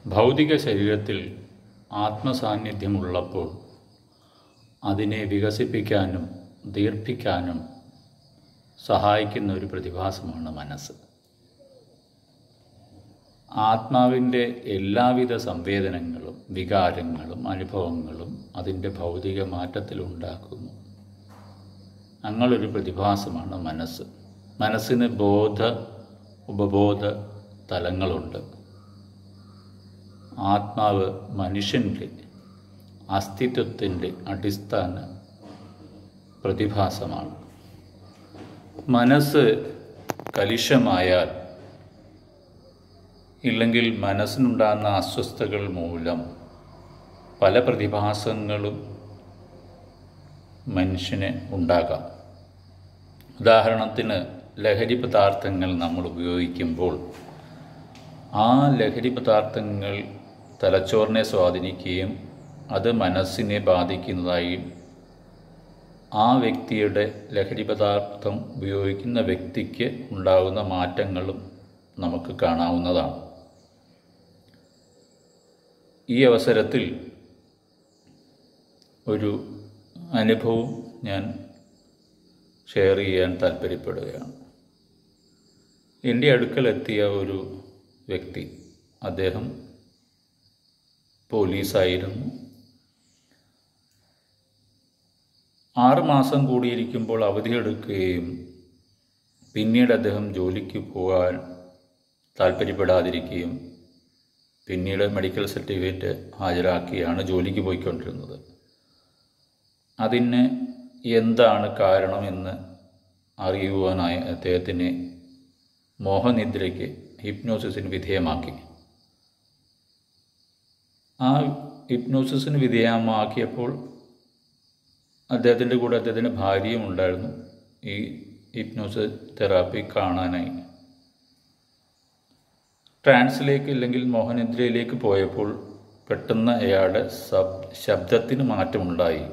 ഭൗതിക ശരീരത്തിൽ ആത്മസാന്നിധ്യമുള്ളപ്പോൾ അതിനെ വികസിപ്പിക്കാനും ദീർഘിക്കാനും സഹായിക്കുന്ന ഒരു പ്രതിഭാസമാണ് മനസ്സ് ആത്മാവിൻ്റെ എല്ലാവിധ സംവേദനങ്ങളും വികാരങ്ങളും അനുഭവങ്ങളും അതിൻ്റെ ഭൗതിക മാറ്റത്തിലുണ്ടാക്കുന്നു അങ്ങനൊരു പ്രതിഭാസമാണ് മനസ്സ് മനസ്സിന് ബോധ ഉപബോധ തലങ്ങളുണ്ട് ആത്മാവ് മനുഷ്യൻ്റെ അസ്തിത്വത്തിൻ്റെ അടിസ്ഥാന പ്രതിഭാസമാണ് മനസ്സ് കലുഷമായാൽ ഇല്ലെങ്കിൽ മനസ്സിനുണ്ടാകുന്ന അസ്വസ്ഥതകൾ മൂലം പല പ്രതിഭാസങ്ങളും മനുഷ്യന് ഉണ്ടാകാം ഉദാഹരണത്തിന് ലഹരി പദാർത്ഥങ്ങൾ നമ്മൾ ഉപയോഗിക്കുമ്പോൾ ആ ലഹരി പദാർത്ഥങ്ങൾ തലച്ചോറിനെ സ്വാധീനിക്കുകയും അത് മനസ്സിനെ ബാധിക്കുന്നതായും ആ വ്യക്തിയുടെ ലഹരി പദാർത്ഥം ഉപയോഗിക്കുന്ന വ്യക്തിക്ക് ഉണ്ടാകുന്ന മാറ്റങ്ങളും നമുക്ക് കാണാവുന്നതാണ് ഈ അവസരത്തിൽ ഒരു അനുഭവം ഞാൻ ഷെയർ ചെയ്യാൻ താല്പര്യപ്പെടുകയാണ് എൻ്റെ അടുക്കലെത്തിയ ഒരു വ്യക്തി അദ്ദേഹം പോലീസായിരുന്നു ആറുമാസം കൂടിയിരിക്കുമ്പോൾ അവധിയെടുക്കുകയും പിന്നീട് അദ്ദേഹം ജോലിക്ക് പോകാൻ താല്പര്യപ്പെടാതിരിക്കുകയും പിന്നീട് മെഡിക്കൽ സർട്ടിഫിക്കറ്റ് ഹാജരാക്കിയാണ് ജോലിക്ക് പോയിക്കൊണ്ടിരുന്നത് അതിന് എന്താണ് കാരണമെന്ന് അറിയുവാനായി അദ്ദേഹത്തിനെ മോഹനിദ്രയ്ക്ക് ഹിപ്നോസിസിന് വിധേയമാക്കി ആ ഹിപ്നോസിസിന് വിധേയമാക്കിയപ്പോൾ അദ്ദേഹത്തിൻ്റെ കൂടെ അദ്ദേഹത്തിൻ്റെ ഭാര്യയും ഉണ്ടായിരുന്നു ഈ ഹിപ്നോസിസ് തെറാപ്പി കാണാനായി ട്രാൻസിലേക്ക് ഇല്ലെങ്കിൽ മോഹനിദ്രയിലേക്ക് പോയപ്പോൾ പെട്ടെന്ന് അയാളുടെ സബ് ശബ്ദത്തിന് മാറ്റമുണ്ടായി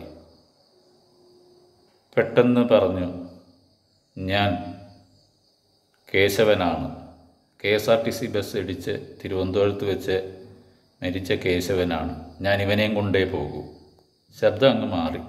പെട്ടെന്ന് പറഞ്ഞു ഞാൻ കേശവനാണ് K S R T C bus ഇടിച്ച് തിരുവനന്തപുരത്ത് വെച്ച് മരിച്ച കേശവനാണ് ഞാൻ ഇവനെയും കൊണ്ടേ പോകൂ ശബ്ദം അങ്ങ് മാറി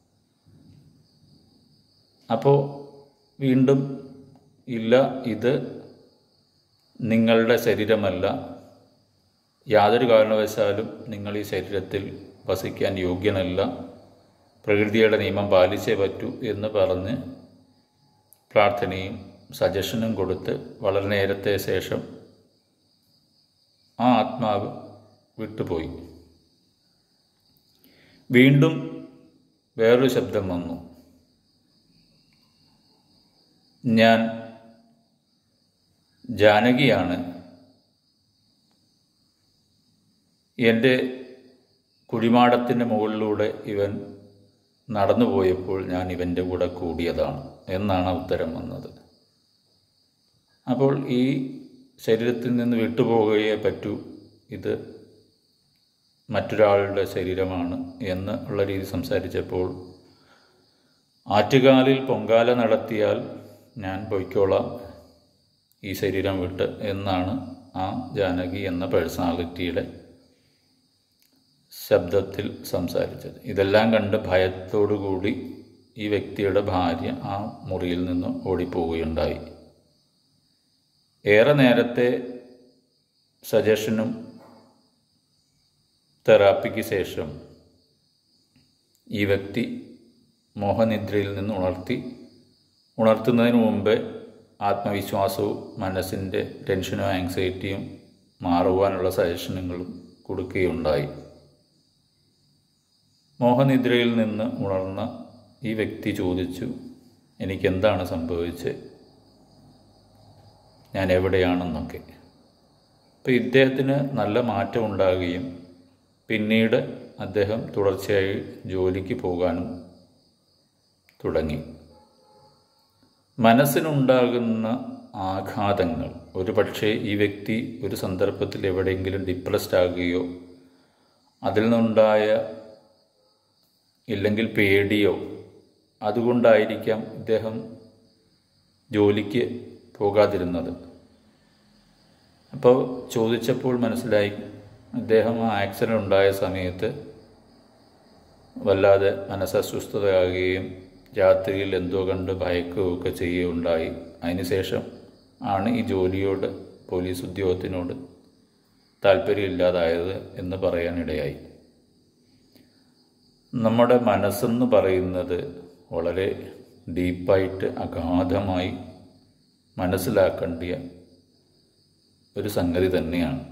അപ്പോൾ വീണ്ടും ഇല്ല ഇത് നിങ്ങളുടെ ശരീരമല്ല യാതൊരു കാരണവശാലും നിങ്ങൾ ഈ ശരീരത്തിൽ വസിക്കാൻ യോഗ്യനല്ല പ്രകൃതിയുടെ നിയമം പാലിച്ചേ പറ്റൂ എന്ന് പറഞ്ഞ് പ്രാർത്ഥനയും സജഷനും കൊടുത്ത് വളരെ നേരത്തെ ശേഷം ആ ആത്മാവ് വിട്ടുപോയി വീണ്ടും വേറൊരു ശബ്ദം വന്നു ഞാൻ ജാനകിയാണ് എൻ്റെ കുഴിമാടത്തിൻ്റെ മുകളിലൂടെ ഇവൻ നടന്നു പോയപ്പോൾ ഞാൻ ഇവൻ്റെ കൂടെ കൂടിയതാണ് എന്നാണ് ഉത്തരം വന്നത് അപ്പോൾ ഈ ശരീരത്തിൽ നിന്ന് വിട്ടുപോകുകയേ പറ്റൂ ഇത് മറ്റൊരാളുടെ ശരീരമാണ് എന്ന് ഉള്ള രീതി സംസാരിച്ചപ്പോൾ ആറ്റുകാലിൽ പൊങ്കാല നടത്തിയാൽ ഞാൻ പൊയ്ക്കോളാം ഈ ശരീരം വിട്ട് എന്നാണ് ആ ജാനകി എന്ന പേഴ്സണാലിറ്റിയുടെ ശബ്ദത്തിൽ സംസാരിച്ചത് ഇതെല്ലാം കണ്ട് ഭയത്തോടുകൂടി ഈ വ്യക്തിയുടെ ഭാര്യ ആ മുറിയിൽ നിന്ന് ഓടിപ്പോവുകയുണ്ടായി ഏറെ നേരത്തെ സജഷനും തെറാപ്പിക്ക് ശേഷം ഈ വ്യക്തി മോഹനിദ്രയിൽ നിന്ന് ഉണർത്തി ഉണർത്തുന്നതിന് മുമ്പേ ആത്മവിശ്വാസവും മനസ്സിൻ്റെ ടെൻഷനും ആങ്സൈറ്റിയും മാറുവാനുള്ള സജഷനുകളും കൊടുക്കുകയുണ്ടായി മോഹനിദ്രയിൽ നിന്ന് ഉണർന്ന ഈ വ്യക്തി ചോദിച്ചു എനിക്കെന്താണ് സംഭവിച്ചത് ഞാൻ എവിടെയാണെന്നൊക്കെ അപ്പോൾ ഇദ്ദേഹത്തിന് നല്ല മാറ്റം ഉണ്ടാകുകയും പിന്നീട് അദ്ദേഹം തുടർച്ചയായി ജോലിക്ക് പോകാനും തുടങ്ങി മനസ്സിനുണ്ടാകുന്ന ആഘാതങ്ങൾ ഒരു പക്ഷേ ഈ വ്യക്തി ഒരു സന്ദർഭത്തിൽ എവിടെയെങ്കിലും ഡിപ്രസ്ഡ് ആകുകയോ അതിൽ നിന്നുണ്ടായ ഇല്ലെങ്കിൽ പേടിയോ അതുകൊണ്ടായിരിക്കാം ഇദ്ദേഹം ജോലിക്ക് പോകാതിരുന്നത് അപ്പോൾ ചോദിച്ചപ്പോൾ മനസ്സിലായി അദ്ദേഹം ആ ആക്സിഡൻ്റ് ഉണ്ടായ സമയത്ത് വല്ലാതെ മനസ്സസ്വസ്ഥതയാകുകയും രാത്രിയിൽ എന്തോ കണ്ട് ഭയക്കുകയൊക്കെ ചെയ്യുകയുണ്ടായി അതിനുശേഷം ആണ് ഈ ജോലിയോട് പോലീസ് ഉദ്യോഗത്തിനോട് താല്പര്യമില്ലാതായത് എന്ന് പറയാനിടയായി നമ്മുടെ മനസ്സെന്ന് പറയുന്നത് വളരെ ഡീപ്പായിട്ട് അഗാധമായി മനസ്സിലാക്കേണ്ടിയ ഒരു സംഗതി തന്നെയാണ്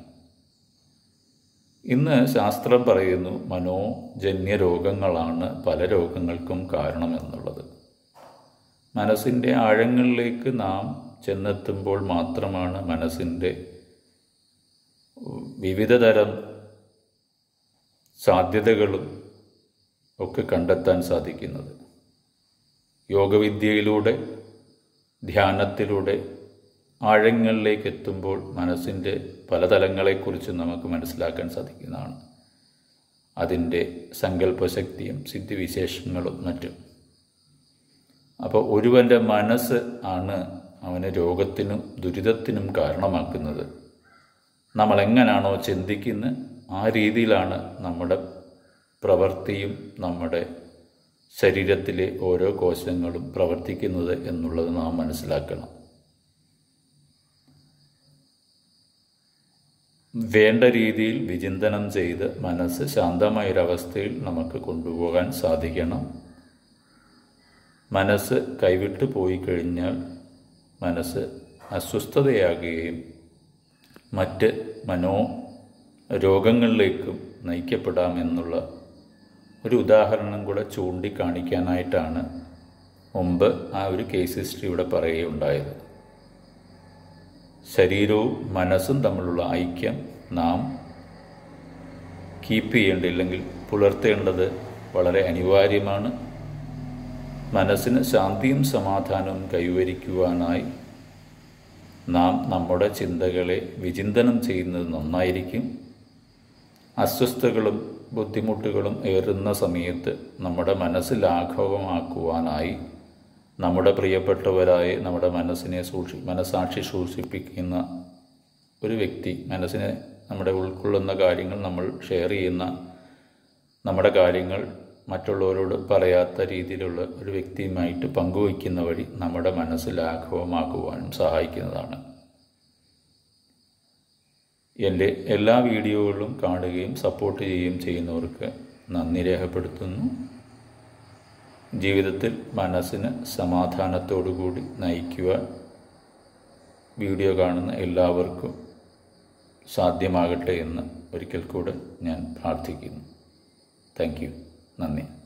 ഇന്ന് ശാസ്ത്രം പറയുന്നു മനോജന്യ രോഗങ്ങളാണ് പല രോഗങ്ങൾക്കും കാരണമെന്നുള്ളത് മനസ്സിൻ്റെ ആഴങ്ങളിലേക്ക് നാം ചെന്നെത്തുമ്പോൾ മാത്രമാണ് മനസ്സിൻ്റെ വിവിധ തരം സാധ്യതകളും ഒക്കെ കണ്ടെത്താൻ സാധിക്കുന്നത് യോഗവിദ്യയിലൂടെ ധ്യാനത്തിലൂടെ ആഴങ്ങളിലേക്ക് എത്തുമ്പോൾ മനസ്സിൻ്റെ പല തലങ്ങളെക്കുറിച്ച് നമുക്ക് മനസ്സിലാക്കാൻ സാധിക്കുന്നതാണ് അതിൻ്റെ സങ്കല്പശക്തിയും സിദ്ധിവിശേഷങ്ങളും മറ്റും അപ്പോൾ ഒരുവൻ്റെ മനസ്സ് ആണ് അവന് രോഗത്തിനും ദുരിതത്തിനും കാരണമാക്കുന്നത് നമ്മൾ എങ്ങനെയാണോ ചിന്തിക്കുന്നത് ആ രീതിയിലാണ് നമ്മുടെ പ്രവൃത്തിയും നമ്മുടെ ശരീരത്തിലെ ഓരോ കോശങ്ങളും പ്രവർത്തിക്കുന്നത് എന്നുള്ളത് നാം മനസ്സിലാക്കണം വേണ്ട രീതിയിൽ വിചിന്തനം ചെയ്ത് മനസ്സ് ശാന്തമായൊരവസ്ഥയിൽ നമുക്ക് കൊണ്ടുപോകാൻ സാധിക്കണം മനസ്സ് കൈവിട്ടു പോയി കഴിഞ്ഞാൽ മനസ്സ് അസ്വസ്ഥതയാകുകയും മറ്റ് മനോ രോഗങ്ങളിലേക്കും നയിക്കപ്പെടാമെന്നുള്ള ഒരു ഉദാഹരണം കൂടെ ചൂണ്ടിക്കാണിക്കാനായിട്ടാണ് മുമ്പ് ആ ഒരു കേസ് ഹിസ്റ്ററി ഇവിടെ പറയുകയുണ്ടായത് ശരീരവും മനസ്സും തമ്മിലുള്ള ഐക്യം നാം കീപ്പ് ചെയ്യേണ്ടില്ലെങ്കിൽ പുലർത്തേണ്ടത് വളരെ അനിവാര്യമാണ് മനസ്സിന് ശാന്തിയും സമാധാനവും കൈവരിക്കുവാനായി നാം നമ്മുടെ ചിന്തകളെ വിചിന്തനം ചെയ്യുന്നത് നന്നായിരിക്കും അസ്വസ്ഥകളും ബുദ്ധിമുട്ടുകളും ഏറുന്ന സമയത്ത് നമ്മുടെ മനസ്സ് ലാഘവമാക്കുവാനായി നമ്മുടെ പ്രിയപ്പെട്ടവരായി നമ്മുടെ മനസ്സിനെ സൂക്ഷി മനസാക്ഷി സൂക്ഷിപ്പിക്കുന്ന ഒരു വ്യക്തി മനസ്സിനെ നമ്മുടെ ഉൾക്കൊള്ളുന്ന കാര്യങ്ങൾ നമ്മൾ ഷെയർ ചെയ്യുന്ന നമ്മുടെ കാര്യങ്ങൾ മറ്റുള്ളവരോട് പറയാത്ത രീതിയിലുള്ള ഒരു വ്യക്തിയുമായിട്ട് പങ്കുവയ്ക്കുന്ന വഴി നമ്മുടെ മനസ്സ് ലാഘവമാക്കുവാനും സഹായിക്കുന്നതാണ് എൻ്റെ എല്ലാ വീഡിയോകളും കാണുകയും സപ്പോർട്ട് ചെയ്യുകയും ചെയ്യുന്നവർക്ക് നന്ദി രേഖപ്പെടുത്തുന്നു ജീവിതത്തിൽ മനസ്സിന് സമാധാനത്തോടുകൂടി നയിക്കുവാൻ വീഡിയോ കാണുന്ന എല്ലാവർക്കും സാധ്യമാകട്ടെ എന്ന് ഒരിക്കൽ കൂടെ ഞാൻ പ്രാർത്ഥിക്കുന്നു താങ്ക് യു നന്ദി